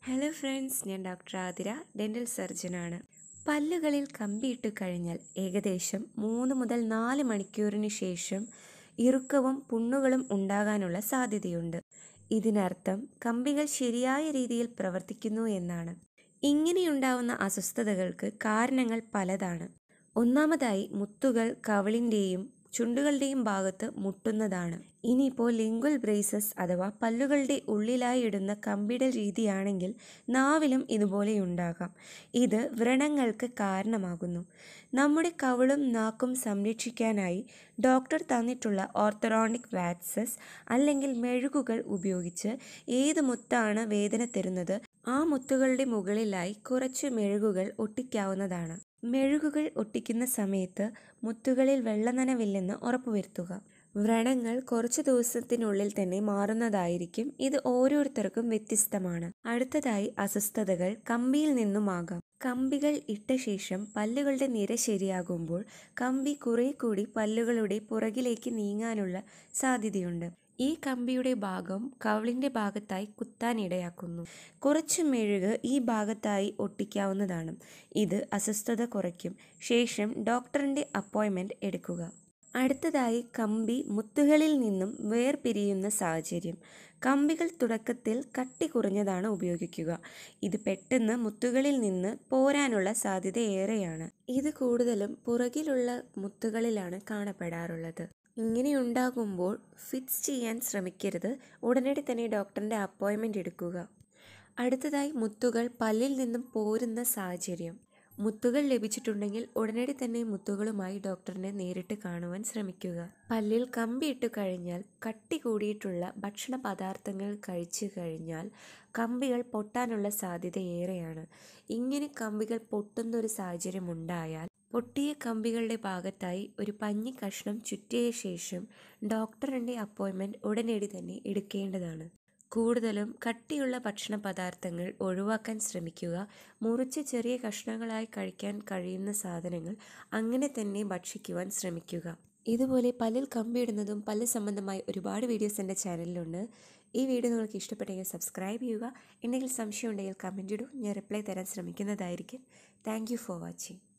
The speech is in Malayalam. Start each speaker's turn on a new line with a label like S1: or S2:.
S1: ഹലോ ഫ്രണ്ട്സ് ഞാൻ ഡോക്ടർ ആതിര ഡെൻ്റൽ സർജനാണ് പല്ലുകളിൽ കമ്പിയിട്ട് കഴിഞ്ഞാൽ ഏകദേശം മൂന്ന് മുതൽ നാല് മണിക്കൂറിന് ശേഷം ഇറുക്കവും പുണ്ണുകളും ഉണ്ടാകാനുള്ള സാധ്യതയുണ്ട് ഇതിനർത്ഥം കമ്പികൾ ശരിയായ രീതിയിൽ പ്രവർത്തിക്കുന്നു എന്നാണ് ഇങ്ങനെയുണ്ടാവുന്ന അസ്വസ്ഥതകൾക്ക് കാരണങ്ങൾ പലതാണ് ഒന്നാമതായി മുത്തുകൾ കവിളിൻ്റെയും ചുണ്ടുകളുടെയും ഭാഗത്ത് മുട്ടുന്നതാണ് ഇനിയിപ്പോൾ ലിംഗ്വൽ ബ്രേസസ് അഥവാ പല്ലുകളുടെ ഉള്ളിലായി ഇടുന്ന കമ്പിടൽ രീതിയാണെങ്കിൽ നാവിലും ഇതുപോലെയുണ്ടാകാം ഇത് വ്രണങ്ങൾക്ക് കാരണമാകുന്നു നമ്മുടെ കവിളും നാക്കും സംരക്ഷിക്കാനായി ഡോക്ടർ തന്നിട്ടുള്ള ഓർത്തറോണിക് വാക്സസ് അല്ലെങ്കിൽ മെഴുകുകൾ ഉപയോഗിച്ച് ഏത് മുത്താണ് വേദന തരുന്നത് ആ മുത്തുകളുടെ മുകളിലായി കുറച്ച് മെഴുകുകൾ ഒട്ടിക്കാവുന്നതാണ് മെഴുകുകൾ ഒട്ടിക്കുന്ന സമയത്ത് മുത്തുകളിൽ വെള്ളനനവില്ലെന്ന് ഉറപ്പുവരുത്തുക വ്രണങ്ങൾ കുറച്ച് ദിവസത്തിനുള്ളിൽ തന്നെ മാറുന്നതായിരിക്കും ഇത് ഓരോരുത്തർക്കും വ്യത്യസ്തമാണ് അടുത്തതായി അസ്വസ്ഥതകൾ കമ്പിയിൽ നിന്നുമാകാം കമ്പികൾ ഇട്ട ശേഷം പല്ലുകളുടെ നിര ശരിയാകുമ്പോൾ കമ്പി കുറെ കൂടി പല്ലുകളുടെ പുറകിലേക്ക് നീങ്ങാനുള്ള സാധ്യതയുണ്ട് ഈ കമ്പിയുടെ ഭാഗം കവിളിൻ്റെ ഭാഗത്തായി കുത്താനിടയാക്കുന്നു കുറച്ച് മെഴുക് ഈ ഭാഗത്തായി ഒട്ടിക്കാവുന്നതാണ് ഇത് അസ്വസ്ഥത കുറയ്ക്കും ശേഷം ഡോക്ടറിൻ്റെ അപ്പോയിൻമെൻറ്റ് എടുക്കുക അടുത്തതായി കമ്പി മുത്തുകളിൽ നിന്നും വേർപിരിയുന്ന സാഹചര്യം കമ്പികൾ തുടക്കത്തിൽ കട്ടി കുറഞ്ഞതാണ് ഉപയോഗിക്കുക ഇത് പെട്ടെന്ന് മുത്തുകളിൽ നിന്ന് പോരാനുള്ള സാധ്യത ഏറെയാണ് ഇത് കൂടുതലും പുറകിലുള്ള മുത്തുകളിലാണ് കാണപ്പെടാറുള്ളത് ഇങ്ങനെയുണ്ടാകുമ്പോൾ ഫിക്സ് ചെയ്യാൻ ശ്രമിക്കരുത് ഉടനടി തന്നെ ഡോക്ടറിൻ്റെ അപ്പോയിൻമെൻ്റ് എടുക്കുക അടുത്തതായി മുത്തുകൾ പല്ലിൽ നിന്നും പോരുന്ന സാഹചര്യം മുത്തുകൾ ലഭിച്ചിട്ടുണ്ടെങ്കിൽ ഉടനടി തന്നെ മുത്തുകളുമായി ഡോക്ടറിനെ നേരിട്ട് കാണുവാൻ ശ്രമിക്കുക പല്ലിൽ കമ്പിയിട്ട് കഴിഞ്ഞാൽ കട്ടി കൂടിയിട്ടുള്ള ഭക്ഷണ പദാർത്ഥങ്ങൾ കഴിച്ചു കഴിഞ്ഞാൽ കമ്പികൾ പൊട്ടാനുള്ള സാധ്യത ഏറെയാണ് ഇങ്ങനെ കമ്പികൾ പൊട്ടുന്ന ഒരു സാഹചര്യം ഉണ്ടായാൽ പൊട്ടിയ കമ്പികളുടെ ഭാഗത്തായി ഒരു പഞ്ഞി കഷ്ണം ചുറ്റിയ ശേഷം ഡോക്ടറിൻ്റെ അപ്പോയിൻമെൻറ്റ് ഉടനടി തന്നെ എടുക്കേണ്ടതാണ് കൂടുതലും കട്ടിയുള്ള ഭക്ഷണ പദാർത്ഥങ്ങൾ ഒഴിവാക്കാൻ ശ്രമിക്കുക മുറിച്ച് ചെറിയ കഷ്ണങ്ങളായി കഴിക്കാൻ കഴിയുന്ന സാധനങ്ങൾ അങ്ങനെ തന്നെ ഭക്ഷിക്കുവാൻ ശ്രമിക്കുക ഇതുപോലെ പല്ലിൽ കമ്പിയിടുന്നതും പല്ല് സംബന്ധമായി ഒരുപാട് വീഡിയോസ് എൻ്റെ ചാനലിലുണ്ട് ഈ വീഡിയോ നിങ്ങൾക്ക് ഇഷ്ടപ്പെട്ടെങ്കിൽ സബ്സ്ക്രൈബ് ചെയ്യുക എന്തെങ്കിലും സംശയം ഉണ്ടെങ്കിൽ കമൻറ്റ് ഇടൂ ഞാൻ റിപ്ലൈ തരാൻ ശ്രമിക്കുന്നതായിരിക്കും താങ്ക് ഫോർ വാച്ചിങ്